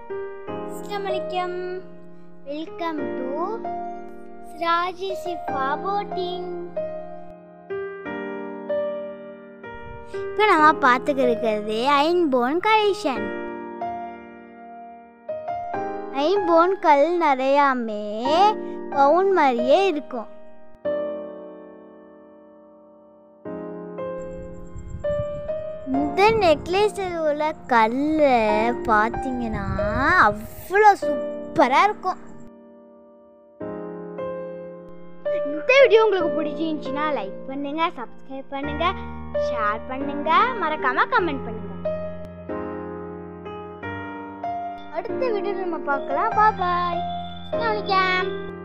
அஸ்ஸலாமு அலைக்கும் welcome to சிராஜி சிஃபா போட்டிங் இப்போ நம்ம பார்த்துக்க இருக்கிறது ஐன்போன் கலெக்ஷன் ஐம்போன் கல் நிறையாமே பவுன் மாதிரியே இருக்கும் இந்த நெக்லஸில் உள்ள கல் பார்த்தீங்கன்னா அவ்வளோ சூப்பராக இருக்கும் இந்த வீடியோ உங்களுக்கு பிடிச்சிருந்துச்சுன்னா லைக் பண்ணுங்க சப்ஸ்கிரைப் பண்ணுங்க ஷேர் பண்ணுங்க மறக்காம கமெண்ட் பண்ணுங்க அடுத்த வீடியோ நம்ம பார்க்கலாம் பாய்